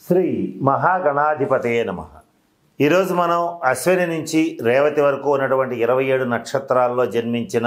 శ్రీ మహాగణాధిపతయే నమ ఈరోజు మనం అశ్విని నుంచి రేవతి వరకు ఉన్నటువంటి ఇరవై ఏడు నక్షత్రాల్లో జన్మించిన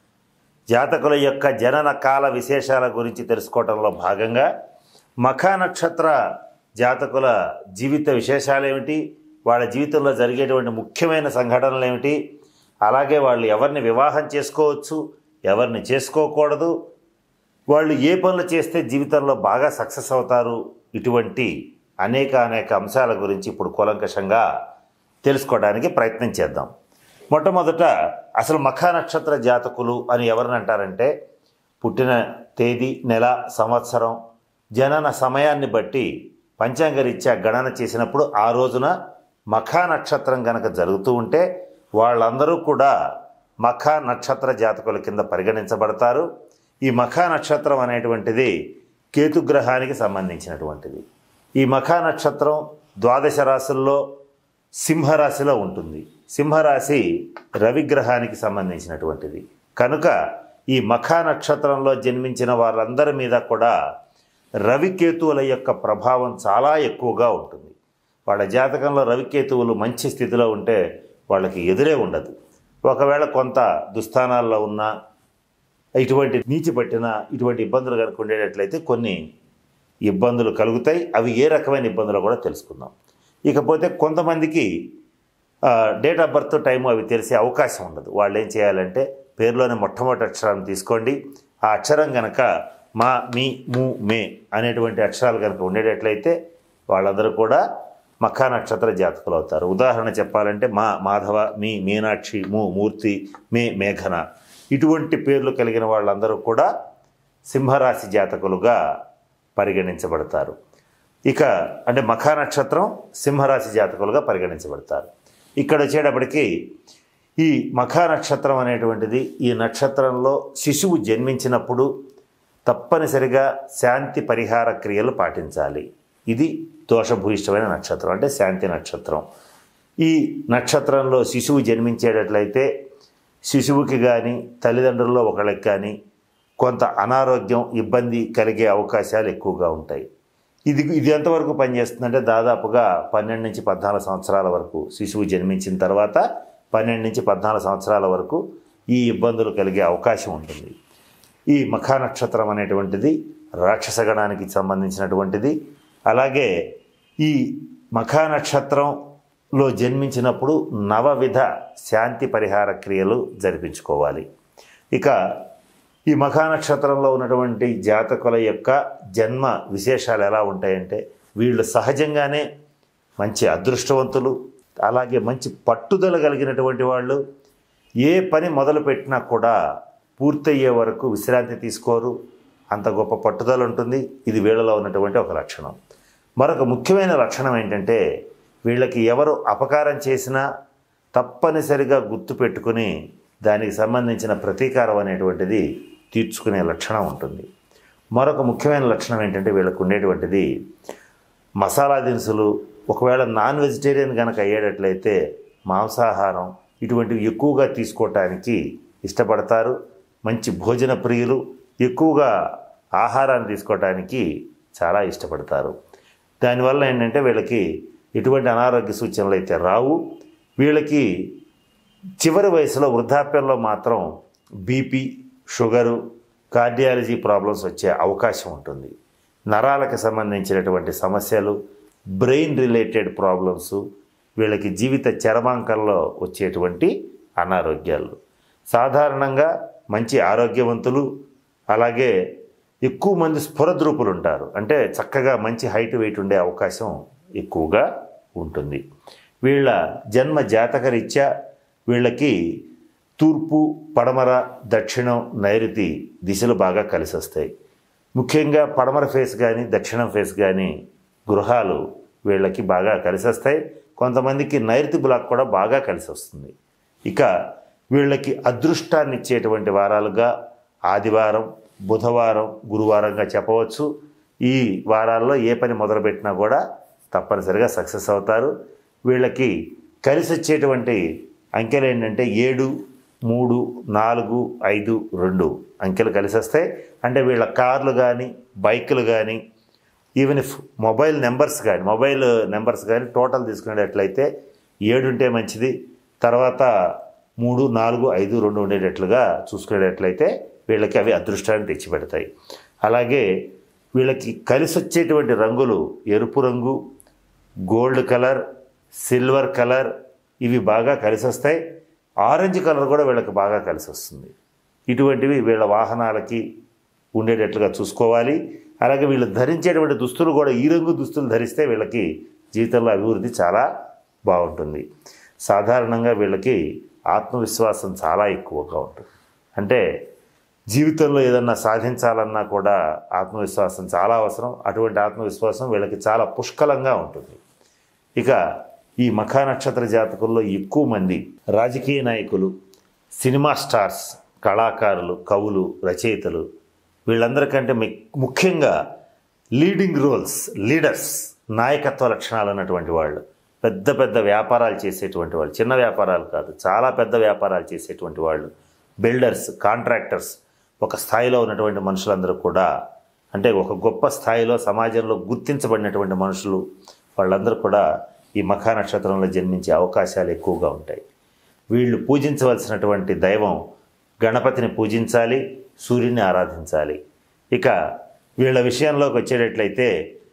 జాతకుల యొక్క జనన కాల విశేషాల గురించి తెలుసుకోవటంలో భాగంగా మఖా నక్షత్ర జాతకుల జీవిత విశేషాలు ఏమిటి వాళ్ళ జీవితంలో జరిగేటువంటి ముఖ్యమైన సంఘటనలు ఏమిటి అలాగే వాళ్ళు ఎవరిని వివాహం చేసుకోవచ్చు ఎవరిని చేసుకోకూడదు వాళ్ళు ఏ పనులు చేస్తే జీవితంలో బాగా సక్సెస్ అవుతారు ఇటువంటి అనేక అనేక అంశాల గురించి ఇప్పుడు కూలంకషంగా తెలుసుకోవడానికి ప్రయత్నం చేద్దాం మొట్టమొదట అసలు మఖా నక్షత్ర జాతకులు అని ఎవరిని అంటారంటే పుట్టిన తేదీ నెల సంవత్సరం జనన సమయాన్ని బట్టి పంచాంగరీత్యా గణన చేసినప్పుడు ఆ రోజున మఖా నక్షత్రం గనక జరుగుతూ ఉంటే వాళ్ళందరూ కూడా మఖా నక్షత్ర జాతకుల కింద పరిగణించబడతారు ఈ మఖా నక్షత్రం అనేటువంటిది కేతుగ్రహానికి సంబంధించినటువంటిది ఈ మఖా నక్షత్రం ద్వాదశ రాశుల్లో సింహరాశిలో ఉంటుంది సింహరాశి రవిగ్రహానికి సంబంధించినటువంటిది కనుక ఈ మఖా నక్షత్రంలో జన్మించిన వాళ్ళందరి మీద కూడా రవికేతువుల యొక్క ప్రభావం చాలా ఎక్కువగా ఉంటుంది వాళ్ళ జాతకంలో రవికేతువులు మంచి స్థితిలో ఉంటే వాళ్ళకి ఎదురే ఉండదు ఒకవేళ కొంత దుస్థానాల్లో ఉన్నా ఇటువంటి నీచి పట్టిన ఇటువంటి ఇబ్బందులు కనుక ఉండేటట్లయితే కొన్ని ఇబ్బందులు కలుగుతాయి అవి ఏ రకమైన ఇబ్బందులు కూడా తెలుసుకుందాం ఇకపోతే కొంతమందికి డేట్ ఆఫ్ బర్త్ టైము అవి తెలిసే అవకాశం ఉండదు వాళ్ళు ఏం చేయాలంటే పేరులోని మొట్టమొదటి అక్షరాన్ని తీసుకోండి ఆ అక్షరం కనుక మా మీ ము మే అనేటువంటి అక్షరాలు కనుక ఉండేటట్లయితే వాళ్ళందరూ కూడా మఖా నక్షత్ర జాతకులు అవుతారు ఉదాహరణ చెప్పాలంటే మా మాధవ మీ మీనాక్షి ము మూర్తి మే మేఘన ఇటువంటి పేర్లు కలిగిన వాళ్ళందరూ కూడా సింహరాశి జాతకులుగా పరిగణించబడతారు ఇక అంటే మఖా నక్షత్రం సింహరాశి జాతకులుగా పరిగణించబడతారు ఇక్కడ వచ్చేటప్పటికి ఈ మఖా నక్షత్రం అనేటువంటిది ఈ నక్షత్రంలో శిశువు జన్మించినప్పుడు తప్పనిసరిగా శాంతి పరిహార క్రియలు పాటించాలి ఇది దోషభూయిష్టమైన నక్షత్రం అంటే శాంతి నక్షత్రం ఈ నక్షత్రంలో శిశువు జన్మించేటట్లయితే శిశువుకి కానీ తల్లిదండ్రుల్లో ఒకళ్ళకి కానీ కొంత అనారోగ్యం ఇబ్బంది కలిగే అవకాశాలు ఎక్కువగా ఉంటాయి ఇది ఇది ఎంతవరకు పనిచేస్తుందంటే దాదాపుగా పన్నెండు నుంచి పద్నాలుగు సంవత్సరాల వరకు శిశువు జన్మించిన తర్వాత పన్నెండు నుంచి పద్నాలుగు సంవత్సరాల వరకు ఈ ఇబ్బందులు కలిగే అవకాశం ఉంటుంది ఈ మఖా నక్షత్రం అనేటువంటిది రాక్షసగణానికి సంబంధించినటువంటిది అలాగే ఈ మఖా నక్షత్రంలో జన్మించినప్పుడు నవవిధ శాంతి పరిహార క్రియలు జరిపించుకోవాలి ఇక ఈ మఖా నక్షత్రంలో ఉన్నటువంటి జాతకుల యొక్క జన్మ విశేషాలు ఎలా ఉంటాయంటే వీళ్ళు సహజంగానే మంచి అదృష్టవంతులు అలాగే మంచి పట్టుదల కలిగినటువంటి వాళ్ళు ఏ పని మొదలుపెట్టినా కూడా పూర్తయ్యే వరకు విశ్రాంతి తీసుకోరు అంత గొప్ప పట్టుదల ఉంటుంది ఇది వీళ్ళలో ఉన్నటువంటి ఒక లక్షణం మరొక ముఖ్యమైన లక్షణం ఏంటంటే వీళ్ళకి ఎవరు అపకారం చేసినా తప్పనిసరిగా గుర్తుపెట్టుకుని దానికి సంబంధించిన ప్రతీకారం అనేటువంటిది తీర్చుకునే లక్షణం ఉంటుంది మరొక ముఖ్యమైన లక్షణం ఏంటంటే వీళ్ళకు ఉండేటువంటిది మసాలా దినుసులు ఒకవేళ నాన్ వెజిటేరియన్ కనుక అయ్యేటట్లయితే మాంసాహారం ఇటువంటివి ఎక్కువగా తీసుకోవటానికి ఇష్టపడతారు మంచి భోజన ప్రియులు ఎక్కువగా ఆహారాన్ని తీసుకోవటానికి చాలా ఇష్టపడతారు దానివల్ల ఏంటంటే వీళ్ళకి ఎటువంటి అనారోగ్య సూచనలు అయితే రావు వీళ్ళకి చివరి వయసులో వృద్ధాప్యంలో మాత్రం బీపీ షుగరు కార్డియాలజీ ప్రాబ్లమ్స్ వచ్చే అవకాశం ఉంటుంది నరాలకు సంబంధించినటువంటి సమస్యలు బ్రెయిన్ రిలేటెడ్ ప్రాబ్లమ్స్ వీళ్ళకి జీవిత చరమాంకంలో వచ్చేటువంటి అనారోగ్యాలు సాధారణంగా మంచి ఆరోగ్యవంతులు అలాగే ఎక్కువ మంది స్ఫురద్రూపులు ఉంటారు అంటే చక్కగా మంచి హైట్ వెయిట్ ఉండే అవకాశం ఎక్కువగా ఉంటుంది వీళ్ళ జన్మ జాతకరీత్యా వీళ్ళకి తూర్పు పడమర దక్షిణం నైరుతి దిశలు బాగా కలిసి వస్తాయి ముఖ్యంగా పడమర ఫేస్ కానీ దక్షిణం ఫేస్ కానీ గృహాలు వీళ్ళకి బాగా కలిసి వస్తాయి కొంతమందికి నైరుతి బ్లాక్ కూడా బాగా కలిసి వస్తుంది ఇక వీళ్ళకి అదృష్టాన్ని ఇచ్చేటువంటి వారాలుగా ఆదివారం బుధవారం గురువారంగా చెప్పవచ్చు ఈ వారాల్లో ఏ పని మొదలుపెట్టినా కూడా తప్పనిసరిగా సక్సెస్ అవుతారు వీళ్ళకి కలిసి వచ్చేటువంటి అంకెలు ఏంటంటే ఏడు మూడు నాలుగు ఐదు రెండు అంకెలు కలిసి వస్తాయి అంటే వీళ్ళ కార్లు కానీ బైకులు కానీ ఈవెన్ ఇఫ్ మొబైల్ నెంబర్స్ కానీ మొబైల్ నెంబర్స్ కానీ టోటల్ తీసుకునేటట్లయితే ఏడు ఉంటే మంచిది తర్వాత మూడు నాలుగు ఐదు రెండు ఉండేటట్లుగా చూసుకునేటట్లయితే వీళ్ళకి అవి అదృష్టాన్ని తెచ్చిపెడతాయి అలాగే వీళ్ళకి కలిసి వచ్చేటువంటి రంగులు ఎరుపు రంగు గోల్డ్ కలర్ సిల్వర్ కలర్ ఇవి బాగా కలిసి వస్తాయి ఆరెంజ్ కలర్ కూడా వీళ్ళకి బాగా కలిసి వస్తుంది ఇటువంటివి వీళ్ళ వాహనాలకి ఉండేటట్లుగా చూసుకోవాలి అలాగే వీళ్ళు ధరించేటువంటి దుస్తులు కూడా ఈ రంగు దుస్తులు ధరిస్తే వీళ్ళకి జీవితంలో అభివృద్ధి చాలా బాగుంటుంది సాధారణంగా వీళ్ళకి ఆత్మవిశ్వాసం చాలా ఎక్కువగా ఉంటుంది అంటే జీవితంలో ఏదన్నా సాధించాలన్నా కూడా ఆత్మవిశ్వాసం చాలా అవసరం అటువంటి ఆత్మవిశ్వాసం వీళ్ళకి చాలా పుష్కలంగా ఉంటుంది ఇక ఈ మఖా నక్షత్ర జాతకుల్లో ఎక్కువ మంది రాజకీయ నాయకులు సినిమా స్టార్స్ కళాకారులు కవులు రచయితలు వీళ్ళందరికంటే మి- ముఖ్యంగా లీడింగ్ రోల్స్ లీడర్స్ నాయకత్వ లక్షణాలు ఉన్నటువంటి వాళ్ళు పెద్ద పెద్ద వ్యాపారాలు చేసేటువంటి వాళ్ళు చిన్న వ్యాపారాలు కాదు చాలా పెద్ద వ్యాపారాలు చేసేటువంటి వాళ్ళు బిల్డర్స్ కాంట్రాక్టర్స్ ఒక స్థాయిలో ఉన్నటువంటి మనుషులందరూ కూడా అంటే ఒక గొప్ప స్థాయిలో సమాజంలో గుర్తించబడినటువంటి మనుషులు వాళ్ళందరూ కూడా ఈ మఖా నక్షత్రంలో జన్మించే అవకాశాలు ఎక్కువగా ఉంటాయి వీళ్ళు పూజించవలసినటువంటి దైవం గణపతిని పూజించాలి సూర్యుని ఆరాధించాలి ఇక వీళ్ళ విషయంలోకి వచ్చేటట్లయితే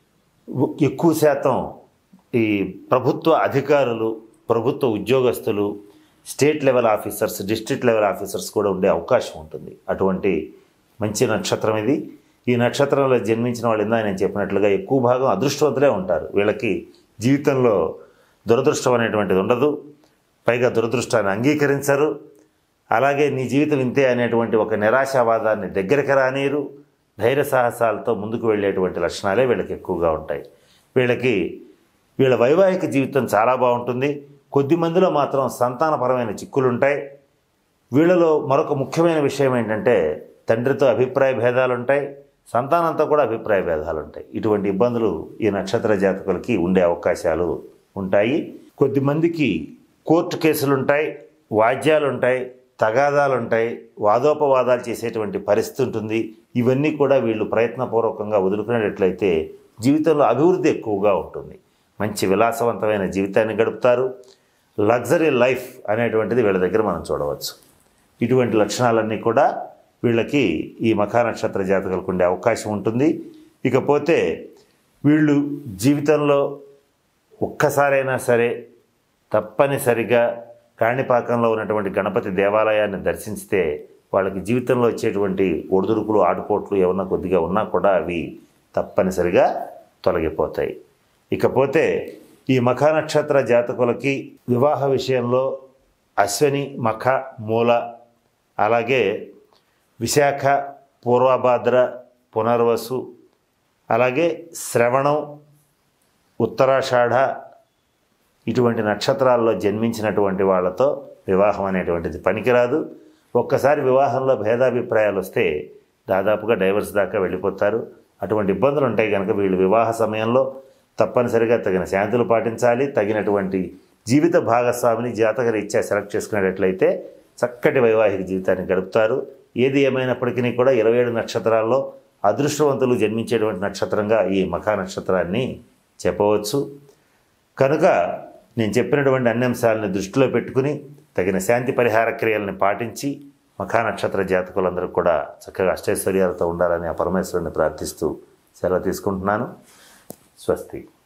ఉ- ఎక్కువ శాతం ఈ ప్రభుత్వ అధికారులు ప్రభుత్వ ఉద్యోగస్తులు state level officers district level officers కూడా ఉండే అవకాశం ఉంటుంది అటువంటి మంచి నక్షత్రం ఇది ఈ నక్షత్రంలో జన్మించిన వాళ్ళు ఇందా నేను చెప్పినట్లుగా ఎక్కువ భాగం అదృష్టవంతులే ఉంటారు వీళ్ళకి జీవితంలో దురదృష్టం అనేటువంటిది ఉండదు పైగా దురదృష్టాన్ని అంగీకరించరు అలాగే నీ జీవితం ఇంతే అనేటువంటి ఒక నిరాశావాదాన్ని దగ్గరికి రానియరు ధైర్య సాహసాలతో ముందుకు వెళ్ళేటువంటి లక్షణాలే వీళ్ళకి ఎక్కువగా ఉంటాయి వీళ్ళకి వీళ్ళ వైవాహిక జీవితం చాలా బాగుంటుంది కొద్ది మందిలో మాత్రం సంతానపరమైన చిక్కులు ఉంటాయి వీళ్ళలో మరొక ముఖ్యమైన విషయం ఏంటంటే తండ్రితో అభిప్రాయ భేదాలు ఉంటాయి సంతానంతో కూడా అభిప్రాయ భేదాలు ఉంటాయి ఇటువంటి ఇబ్బందులు ఈ నక్షత్ర జాతకులకి ఉండే అవకాశాలు ఉంటాయి కొద్దిమందికి కోర్టు కేసులు ఉంటాయి వాద్యాలు ఉంటాయి తగాదాలు ఉంటాయి వాదోపవాదాలు చేసేటువంటి పరిస్థితి ఉంటుంది ఇవన్నీ కూడా వీళ్ళు ప్రయత్నపూర్వకంగా వదులుకునేటట్లయితే జీవితంలో అభివృద్ధి ఎక్కువగా ఉంటుంది మంచి విలాసవంతమైన జీవితాన్ని గడుపుతారు లగ్జరీ లైఫ్ అనేటువంటిది వీళ్ళ దగ్గర మనం చూడవచ్చు ఇటువంటి లక్షణాలన్నీ కూడా వీళ్ళకి ఈ మఖా నక్షత్ర జాతకులకు ఉండే అవకాశం ఉంటుంది ఇకపోతే వీళ్ళు జీవితంలో ఒక్కసారైనా సరే తప్పనిసరిగా కాణిపాకంలో ఉన్నటువంటి గణపతి దేవాలయాన్ని దర్శించితే వాళ్ళకి జీవితంలో వచ్చేటువంటి ఒడిదుడుకులు ఆటుపోట్లు ఏమన్నా కొద్దిగా ఉన్నా కూడా అవి తప్పనిసరిగా తొలగిపోతాయి ఇకపోతే ఈ మఖ నక్షత్ర జాతకులకి వివాహ విషయంలో అశ్వని మఖ మూల అలాగే విశాఖ పూర్వభాద్ర పునర్వసు అలాగే శ్రవణం ఉత్తరాషాఢ ఇటువంటి నక్షత్రాల్లో జన్మించినటువంటి వాళ్ళతో వివాహం అనేటువంటిది పనికిరాదు ఒక్కసారి వివాహంలో భేదాభిప్రాయాలు వస్తే దాదాపుగా డైవర్స్ దాకా వెళ్ళిపోతారు అటువంటి ఇబ్బందులు ఉంటాయి కనుక వీళ్ళు వివాహ సమయంలో తప్పనిసరిగా తగిన శాంతులు పాటించాలి తగినటువంటి జీవిత భాగస్వామిని జాతక రీత్యా సెలెక్ట్ చేసుకునేటట్లయితే చక్కటి వైవాహిక జీవితాన్ని గడుపుతారు ఏది ఏమైనప్పటికీ కూడా ఇరవై ఏడు నక్షత్రాల్లో అదృష్టవంతులు జన్మించేటువంటి నక్షత్రంగా ఈ మఖా నక్షత్రాన్ని చెప్పవచ్చు కనుక నేను చెప్పినటువంటి అన్ని అంశాలను దృష్టిలో పెట్టుకుని తగిన శాంతి పరిహార క్రియలను పాటించి మఖా నక్షత్ర జాతకులందరూ కూడా చక్కగా అష్టైశ్వర్యాలతో ఉండాలని ఆ పరమేశ్వరుని ప్రార్థిస్తూ సెలవు తీసుకుంటున్నాను స్వస్తి